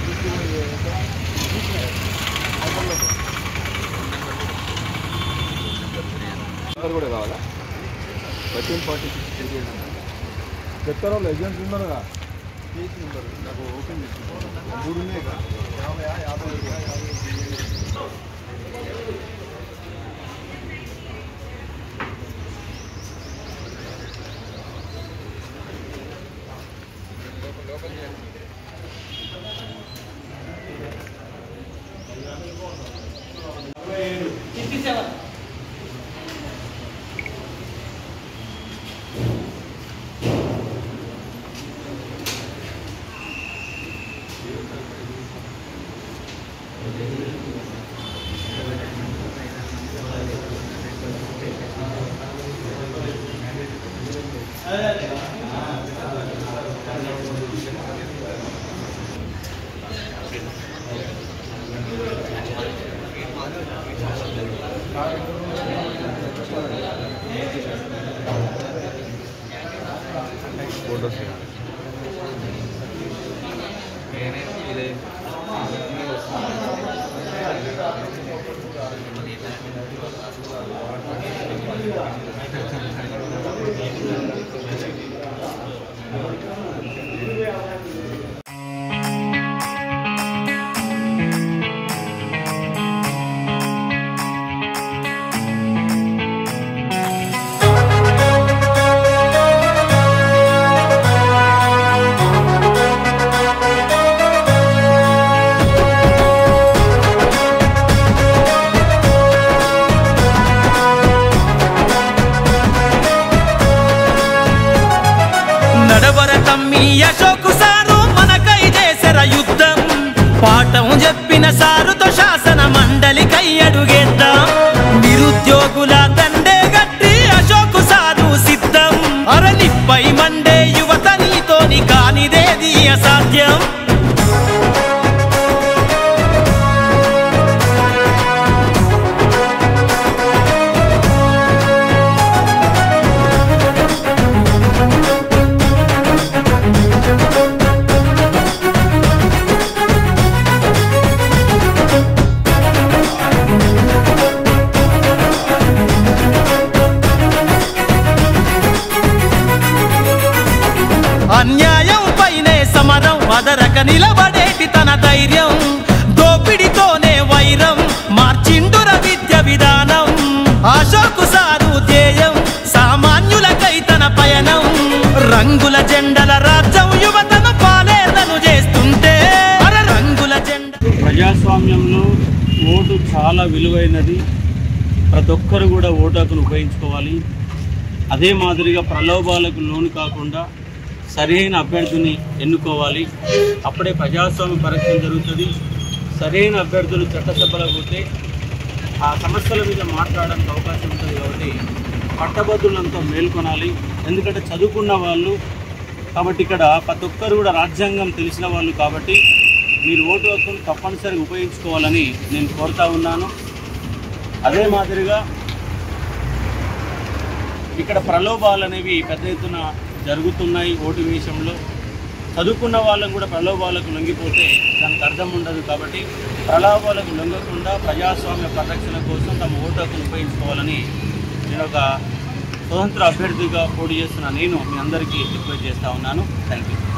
కూడా కావాలా thirteen forty six చెప్తారా లెజెండ్స్ ఉన్నారుగా నాకు ఓపెన్ మూడు ఉన్నాయి కదా యాభై యాభై యాభై ఫోటోస్ నడవర తమ్మి అశోకు సారు మనకై చేసర యుద్ధం పాఠం చెప్పిన సారుతో శాసన మండలికై అడుగేద్దాం నిరుద్యోగుల దండే గట్టి అశోకు సారు సిద్ధం అరనిపై మండే యువత నీతోని కానిదేది అసాధ్యం అన్యాయం పైనే సమరం అదరక నిలబడేటి తన ధైర్యం దోపిడితోనే వైరం మార్చిండుర విద్య విధానం అశోకు సారు ధ్యేయం సామాన్యులకై తన పయనం రంగుల జెండల రాజ్యం యువతను పాలేతను చేస్తుంటే అర రంగుల జెండ ప్రజాస్వామ్యంలో ఓటు చాలా విలువైనది ప్రతి ఒక్కరు కూడా ఓటు హక్కును ఉపయోగించుకోవాలి అదే మాదిరిగా ప్రలోభాలకు లోను కాకుండా సరైన అభ్యర్థిని ఎన్నుకోవాలి అప్పుడే ప్రజాస్వామ్య పరీక్ష జరుగుతుంది సరైన అభ్యర్థులు చట్టసభలకు పోతే ఆ సమస్యల మీద మాట్లాడడానికి అవకాశం ఉంటుంది కాబట్టి పట్టభద్రులంతా మేల్కొనాలి ఎందుకంటే చదువుకున్న వాళ్ళు కాబట్టి ఇక్కడ ప్రతి ఒక్కరు కూడా రాజ్యాంగం తెలిసిన వాళ్ళు కాబట్టి మీరు ఓటు హక్కును తప్పనిసరిగా ఉపయోగించుకోవాలని నేను కోరుతా ఉన్నాను అదే మాదిరిగా ఇక్కడ ప్రలోభాలు అనేవి పెద్ద ఎత్తున జరుగుతున్నాయి ఓటు విషయంలో చదువుకున్న వాళ్ళకు కూడా ప్రలోభాలకు లొంగిపోతే దానికి అర్థం ఉండదు కాబట్టి ప్రలోభాలకు లొంగకుండా ప్రజాస్వామ్య పరిరక్షణ కోసం తమ ఓటు హక్కును ఉపయోగించుకోవాలని నేను ఒక స్వతంత్ర అభ్యర్థిగా పోటీ చేస్తున్న నేను మీ అందరికీ రిక్వెస్ట్ చేస్తా ఉన్నాను థ్యాంక్ యూ